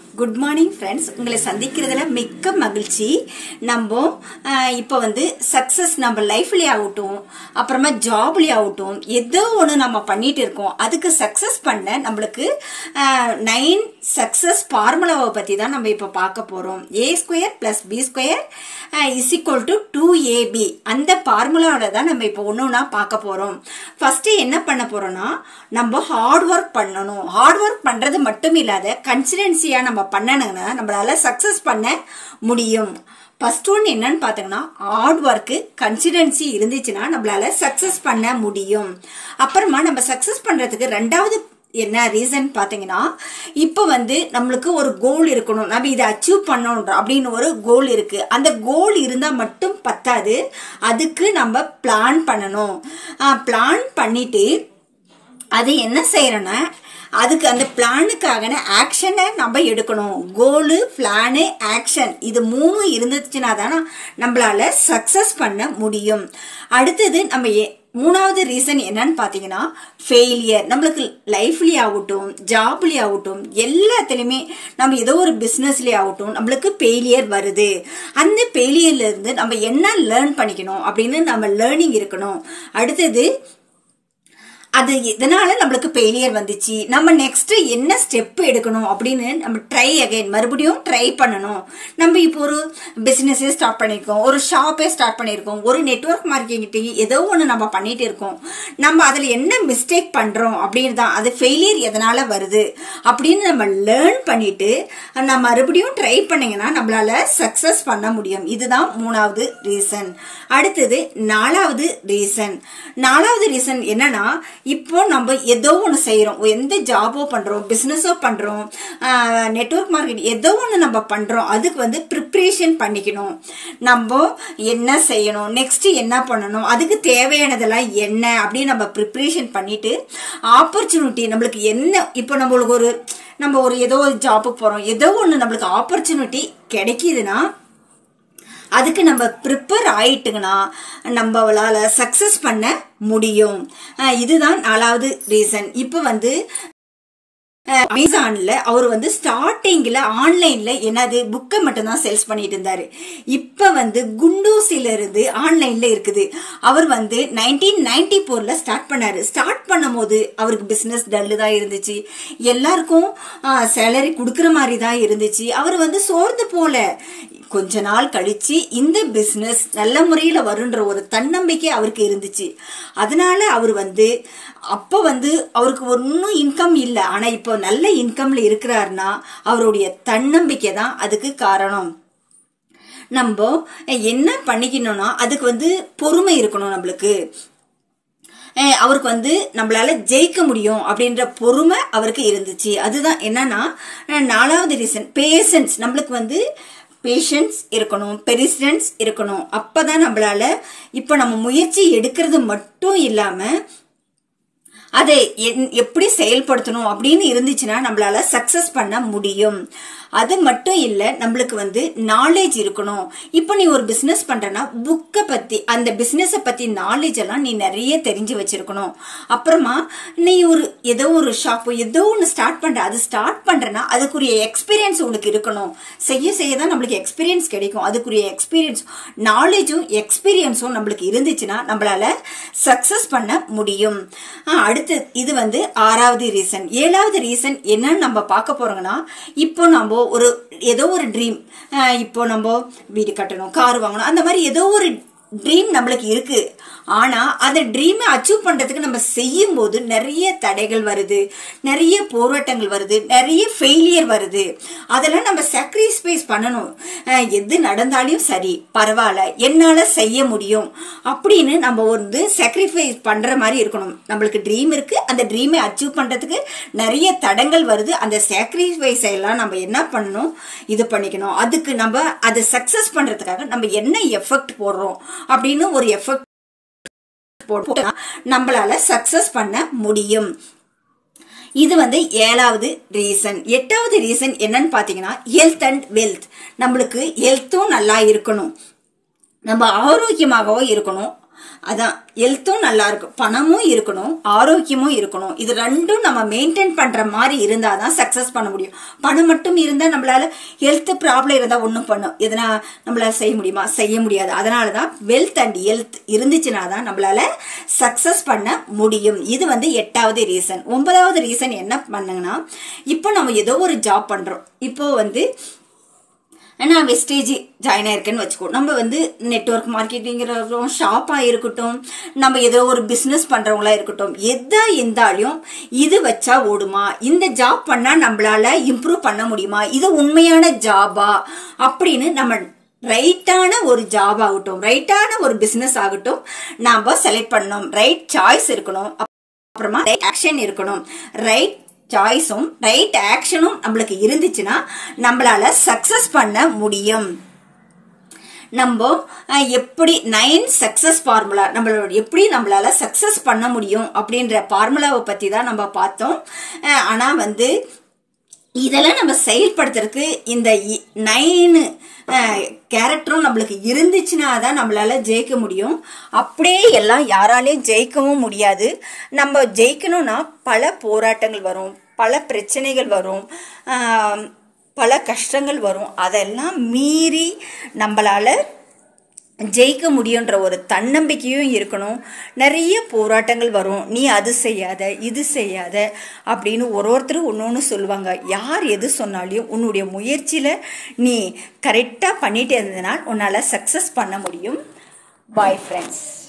good morning friends உங்களை சந்திக்கிறதுல மிக்க மகிழ்ச்சி நம்ம அஹ், இப்போ வந்து சக்ஸஸ் நம்ம லைஃப்லேயே ஆகட்டும் அப்புறமா ஜாப்லேயே ஆகட்டும் ஏதோ ஒன்று நம்ம பண்ணிட்டு இருக்கோம் அதுக்கு சக்ஸஸ் பண்ண நம்மளுக்கு நைன் சக்ஸஸ் ஃபார்முலாவை பற்றி தான் நம்ம இப்போ பார்க்க போகிறோம் A square plus B square is equal to two AB அந்த ஃபார்முலாவோட தான் நம்ம இப்போ ஒன்று ஒன்றா பார்க்க போகிறோம் ஃபஸ்ட்டு என்ன பண்ண போகிறோம்னா நம்ம ஹார்ட் ஒர்க் பண்ணணும் ஹார்ட் ஒர்க் பண்ணுறது மட்டும் இல்லாத கன்சிடென்சியாக நம்ம பண்ணணுங்கன்னா நம்மளால சக்ஸஸ் பண்ண முடியும் ஃபர்ஸ்ட் ஒன் என்னன்னு பார்த்தீங்கன்னா ஹார்ட் ஒர்க்கு கன்சிடென்சி இருந்துச்சுன்னா நம்மளால சக்ஸஸ் பண்ண முடியும் அப்புறமா நம்ம சக்ஸஸ் பண்ணுறதுக்கு ரெண்டாவது என்ன ரீசன் பார்த்தீங்கன்னா இப்போ வந்து நம்மளுக்கு ஒரு கோல் இருக்கணும் நம்ம இதை அச்சீவ் பண்ணணும் அப்படின்னு ஒரு கோல் இருக்கு அந்த கோல் இருந்தால் மட்டும் பத்தாது அதுக்கு நம்ம பிளான் பண்ணணும் பிளான் பண்ணிட்டு அது என்ன செய்யறோன்னா அதுக்கு அந்த பிளானுக்காக ஆக்ஷனை நம்ம எடுக்கணும் கோலு பிளானு ஆக்ஷன் இது மூணு இருந்துச்சுன்னா தானே நம்மளால சக்சஸ் பண்ண முடியும் அடுத்தது நம்ம ஏ- மூணாவது ரீசன் என்னன்னு பார்த்தீங்கன்னா ஃபெயிலியர் நம்மளுக்கு லைஃப்லேயே ஆகட்டும் ஜாப்லேயே ஆகட்டும் எல்லாத்துலேயுமே நம்ம ஏதோ ஒரு பிஸ்னஸ்லேயே ஆகட்டும் நம்மளுக்கு ஃபெயிலியர் வருது அந்த ஃபெயிலியர்ல இருந்து நம்ம என்ன லேர்ன் பண்ணிக்கணும் அப்படின்னு நம்ம லேர்னிங் இருக்கணும் அடுத்தது அது இதனால நம்மளுக்கு ஃபெயிலியர் வந்துச்சு நம்ம நெக்ஸ்ட் என்ன ஸ்டெப் எடுக்கணும் அப்படின்னு நம்ம ட்ரை அகைன் மறுபடியும் ட்ரை பண்ணணும் நம்ம இப்போ ஒரு பிசினஸே ஸ்டார்ட் பண்ணியிருக்கோம் ஒரு ஷாப்பே ஸ்டார்ட் பண்ணியிருக்கோம் ஒரு நெட்வொர்க் மார்க்கெட்டிங் ஏதோ ஒன்று நம்ம பண்ணிட்டு இருக்கோம் நம்ம அதில் என்ன மிஸ்டேக் பண்ணுறோம் அப்படின்னு தான் அது ஃபெயிலியர் எதனால வருது அப்படின்னு நம்ம லேர்ன் பண்ணிட்டு நம்ம மறுபடியும் ட்ரை பண்ணீங்கன்னா நம்மளால சக்ஸஸ் பண்ண முடியும் இதுதான் மூணாவது ரீசன் அடுத்தது நாலாவது ரீசன் நாலாவது ரீசன் என்னன்னா இப்போ நம்ம ஏதோ ஒன்று செய்கிறோம் எந்த ஜாபோ பண்ணுறோம் பிஸ்னஸோ பண்ணுறோம் நெட்வொர்க் மார்க்கெட் ஏதோ ஒன்று நம்ம பண்ணுறோம் அதுக்கு வந்து ப்ரிப்ரேஷன் பண்ணிக்கணும் நம்ம என்ன செய்யணும் நெக்ஸ்ட் என்ன பண்ணணும் அதுக்கு தேவையானதெல்லாம் என்ன அப்படின்னு நம்ம ப்ரிப்ரேஷன் பண்ணிட்டு ஆப்பர்ச்சுனிட்டி நம்மளுக்கு என்ன இப்போ நம்மளுக்கு ஒரு நம்ம ஒரு ஏதோ ஒரு ஜாபுக்கு போகிறோம் ஏதோ ஒன்று நம்மளுக்கு ஆப்பர்ச்சுனிட்டி கிடைக்கிதுன்னா அதுக்கு நம்ம ப்ரிப்பேர் ஆயிட்டுங்கன்னா நம்மளால சக்சஸ் பண்ண முடியும் அஹ் இதுதான் நாலாவது ரீசன் இப்போ வந்து அமேசான்ல அவர் வந்து ஸ்டார்டிங்ல ஆன்லைன்ல என்னது புக்கை மட்டும்தான் சேல்ஸ் பண்ணிட்டு இருந்தாரு இப்ப வந்து குண்டூசில இருந்து ஆன்லைன்ல இருக்குது அவர் வந்து நைன்டீன் நைன்டி போர்ல ஸ்டார்ட் பண்ணாரு ஸ்டார்ட் பண்ணும் போது அவருக்கு பிசினஸ் டல்லு தான் இருந்துச்சு எல்லாருக்கும் சேலரி கொடுக்குற மாதிரி தான் இருந்துச்சு அவர் வந்து சோர்ந்து போல கொஞ்ச நாள் கழிச்சு இந்த பிசினஸ் நல்ல முறையில் வருன்ற ஒரு தன்னம்பிக்கை அவருக்கு இருந்துச்சு அதனால அவர் வந்து அப்போ வந்து அவருக்கு ஒன்றும் இன்கம் இல்லை ஆனால் இப்போ நல்ல இன்கம்ல இருக்கிறாருன்னா அவருடைய தன்னம்பிக்கை தான் அதுக்கு காரணம் நம்ம என்ன பண்ணிக்கணும்னா அதுக்கு வந்து பொறுமை இருக்கணும் நம்மளுக்கு அஹ் அவருக்கு வந்து நம்மளால ஜெயிக்க முடியும் அப்படின்ற பொறுமை அவருக்கு இருந்துச்சு அதுதான் என்னன்னா அஹ் நாலாவது ரீசன் பேஷன்ஸ் நம்மளுக்கு வந்து பேஷன்ஸ் இருக்கணும் பெரிசிடன்ஸ் இருக்கணும் அப்பதான் நம்மளால இப்போ நம்ம முயற்சி எடுக்கிறது மட்டும் இல்லாம அதை என்- எப்படி செயல்படுத்தணும் அப்படின்னு இருந்துச்சுன்னா நம்மளால சக்சஸ் பண்ண முடியும் அது மட்டும் இல்லை நம்மளுக்கு வந்து நாலேஜ் இருக்கணும் இப்போ நீ ஒரு பிஸ்னஸ் பண்றனா புக்கை பத்தி அந்த பிஸ்னஸை பத்தி நாலேஜ் எல்லாம் நீ நிறைய தெரிஞ்சு வச்சிருக்கணும் அப்புறமா நீ ஒரு ஏதோ ஒரு ஷாப்போ ஏதோ ஒன்று ஸ்டார்ட் பண்ற அது ஸ்டார்ட் பண்றனா அதுக்குரிய எக்ஸ்பீரியன்ஸ் உனக்கு இருக்கணும் செய்ய செய்ய தான் நம்மளுக்கு எக்ஸ்பீரியன்ஸ் கிடைக்கும் அதுக்குரிய எக்ஸ்பீரியன்ஸ் நாலேஜும் எக்ஸ்பீரியன்ஸும் நம்மளுக்கு இருந்துச்சுன்னா நம்மளால சக்சஸ் பண்ண முடியும் ஆ, அடுத்து இது வந்து ஆறாவது ரீசன் ஏழாவது ரீசன் என்னன்னு நம்ம பார்க்க போறோங்கன்னா இப்போ நம்ம ஒரு ஏதோ ஒரு ட்ரீம் இப்போ நம்ம வீடு கட்டணும் கார் வாங்கணும் அந்த மாதிரி ஏதோ ஒரு ட்ரீம் நம்மளுக்கு இருக்கு ஆனா அந்த ட்ரீமை அச்சீவ் பண்றதுக்கு நம்ம செய்யும் போது நிறைய தடைகள் வருது நிறைய போராட்டங்கள் வருது நிறைய ஃபெயிலியர் வருது அதெல்லாம் நம்ம சாக்ரிஃபைஸ் பண்ணணும் அஹ் எது நடந்தாலும் சரி பரவாயில்ல என்னால செய்ய முடியும் அப்படின்னு நம்ம வந்து சாக்ரிஃபைஸ் பண்ற மாதிரி இருக்கணும் நம்மளுக்கு ட்ரீம் இருக்கு அந்த ட்ரீமை அச்சீவ் பண்றதுக்கு நிறைய தடங்கள் வருது அந்த சாக்ரிஃபைஸ் எல்லாம் நம்ம என்ன பண்ணணும் இது பண்ணிக்கணும் அதுக்கு நம்ம அதை சக்சஸ் பண்றதுக்காக நம்ம என்ன எஃபெக்ட் போடுறோம் அப்படின்னு ஒரு எஃபெக்ட் போட்டா நம்மளால சக்சஸ் பண்ண முடியும் இது வந்து ஏழாவது ரீசன் எட்டாவது ரீசன் என்னன்னு பாத்தீங்கன்னா ஹெல்த் அண்ட் வெல்த் நம்மளுக்கு ஹெல்த்தும் நல்லா இருக்கணும் நம்ம ஆரோக்கியமாகவும் இருக்கணும் அதான் ஹெல்த்தும் நல்லா இருக்கும் பணமும் இருக்கணும் ஆரோக்கியமும் இருக்கணும் இது ரெண்டும் நம்ம மெயின்டைன் பண்ற மாதிரி இருந்தால் தான் சக்ஸஸ் பண்ண முடியும் பணம் மட்டும் இருந்தால் நம்மளால ஹெல்த் ப்ராப்ளம் இருந்தால் ஒன்றும் பண்ணும் எதனா நம்மளால செய்ய முடியுமா செய்ய முடியாது அதனால தான் வெல்த் அண்ட் ஹெல்த் இருந்துச்சுன்னா தான் நம்மளால சக்ஸஸ் பண்ண முடியும் இது வந்து எட்டாவது ரீசன் ஒன்பதாவது ரீசன் என்ன பண்ணுங்கன்னா இப்போ நம்ம ஏதோ ஒரு ஜாப் பண்றோம் இப்போ வந்து நான் வெஸ்டேஜ் ஜாயின் ஆயிருக்கேன்னு வச்சுக்கோ நம்ம வந்து நெட்ஒர்க் மார்க்கெட்டிங் இருக்கட்டும் ஷாப்பாக இருக்கட்டும் நம்ம ஏதோ ஒரு பிஸ்னஸ் பண்ணுறவங்களா இருக்கட்டும் எதா இருந்தாலும் இது வச்சா ஓடுமா இந்த ஜாப் பண்ணால் நம்மளால இம்ப்ரூவ் பண்ண முடியுமா இது உண்மையான ஜாபா அப்படின்னு நம்ம ரைட்டான ஒரு ஜாப் ஆகட்டும் ரைட்டான ஒரு பிஸ்னஸ் ஆகட்டும் நாம் செலக்ட் பண்ணணும் ரைட் சாய்ஸ் இருக்கணும் அப்புறமா ரைட் ஆக்ஷன் இருக்கணும் ரைட் சாய்ஸும் ரைட் ஆக்ஷனும் நம்மளுக்கு இருந்துச்சுன்னா நம்மளால சக்சஸ் பண்ண முடியும் நம்ம அஹ், எப்படி நைன் சக்சஸ் ஃபார்முலா நம்மளோட எப்படி நம்மளால சக்சஸ் பண்ண முடியும் அப்படின்ற ஃபார்முலாவை பத்தி தான் நம்ம பார்த்தோம் அஹ், ஆனா வந்து இதெல்லாம் நம்ம செயல்படுத்துறதுக்கு இந்த நைனு கேரக்டரும் நம்மளுக்கு இருந்துச்சுன்னா தான் நம்மளால ஜெயிக்க முடியும் அப்படியே எல்லாம் யாராலையும் ஜெயிக்கவும் முடியாது நம்ம ஜெயிக்கணும்னா பல போராட்டங்கள் வரும் பல பிரச்சனைகள் வரும் ஆம், பல கஷ்டங்கள் வரும் அதெல்லாம் மீறி நம்மளால ஜெயிக்க முடியுன்ற ஒரு தன்னம்பிக்கையும் இருக்கணும் நிறைய போராட்டங்கள் வரும் நீ அது செய்யாத இது செய்யாத அப்படின்னு ஒரு ஒருத்தர் ஒன்று ஒன்று சொல்லுவாங்க யார் எது சொன்னாலையும் உன்னுடைய முயற்சியில் நீ கரெக்டாக பண்ணிட்டு இருந்ததுனால் உன்னால் சக்ஸஸ் பண்ண முடியும் பாய் ஃப்ரெண்ட்ஸ்